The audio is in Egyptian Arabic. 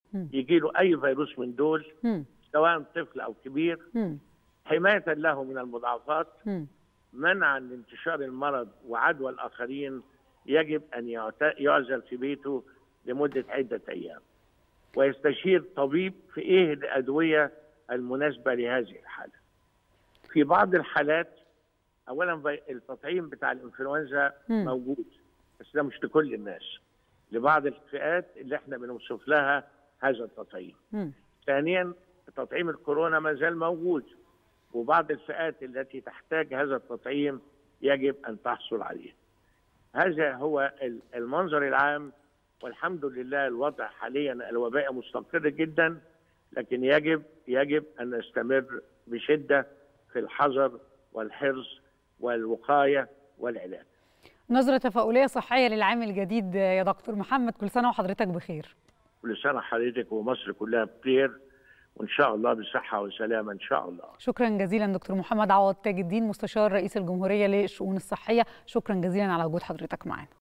مم. يجي له اي فيروس من دول مم. سواء طفل او كبير مم. حمايه له من المضاعفات مم. منعا لانتشار المرض وعدوى الاخرين يجب ان يعت- يعزل في بيته لمده عده ايام ويستشير طبيب في ايه الادويه المناسبه لهذه الحاله. في بعض الحالات اولا في- التطعيم بتاع الانفلونزا مم. موجود بس ده مش لكل الناس لبعض الفئات اللي احنا بنوصف لها هذا التطعيم. مم. ثانيا تطعيم الكورونا ما زال موجود وبعض الفئات التي تحتاج هذا التطعيم يجب ان تحصل عليه. هذا هو ال- المنظر العام والحمد لله الوضع حاليا الوباء مستقر جدا لكن يجب يجب ان نستمر بشده في الحذر والحرص والوقايه والعلاج. نظرة تفاؤلية صحية للعام الجديد يا دكتور محمد كل سنة وحضرتك بخير كل سنه حضرتك ومصر كلها بخير وان شاء الله بصحه وسلامه ان شاء الله. شكرا جزيلا دكتور محمد عوض تاج الدين مستشار رئيس الجمهورية للشؤون الصحية شكرا جزيلا على وجود حضرتك معنا